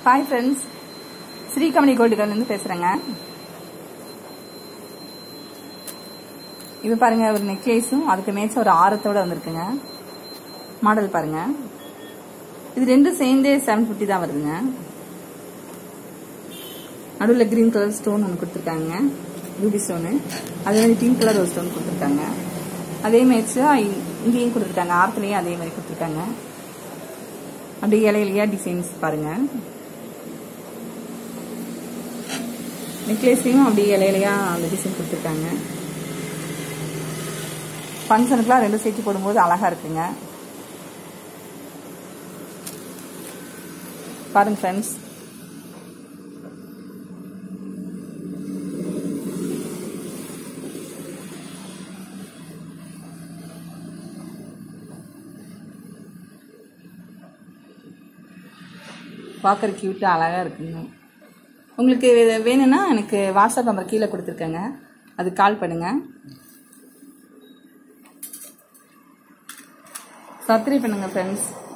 hi friends ஸ்ரீகமணி கோல்டுகள்லேருந்து பேசுகிறேங்க இது பாருங்க ஒரு நெக்லேஸும் அதுக்கு மேட்ச ஒரு ஆரத்தோட வந்திருக்குங்க மாடல் பாருங்க இது ரெண்டும் சேர்ந்தே செவன் ஃபிஃப்டி தான் வருதுங்க நடுவில் கிரீன் கலர் ஸ்டோன் ஒன்று கொடுத்துருக்காங்க ரூபி ஸ்டோனு அதே மாதிரி பிங்க் கலர் ஒரு ஸ்டோன் கொடுத்துருக்காங்க அதே மேட்ச் இங்கேயும் கொடுத்துருக்காங்க ஆரத்துலேயும் அதே மாதிரி கொடுத்துருக்காங்க அப்படியே இலையிலையா டிசைன்ஸ் பாருங்க நெக்லேஸ்லையும் அப்படியே இலையிலையா அந்த டிசைன் கொடுத்துருக்காங்க ஃபங்க்ஷனுக்குலாம் ரெண்டு சேர்த்து போடும்போது அழகா இருக்குங்க பாருங்க ஃப்ரெண்ட்ஸ் பார்க்குற க்யூட்டாக அழகாக இருக்குங்க உங்களுக்கு இது வேணும்னா எனக்கு வாட்ஸ்அப் நம்பர் கீழே கொடுத்துருக்கேங்க அது கால் பண்ணுங்கள் சப்ஸ்கிரைப் பண்ணுங்கள் ஃப்ரெண்ட்ஸ்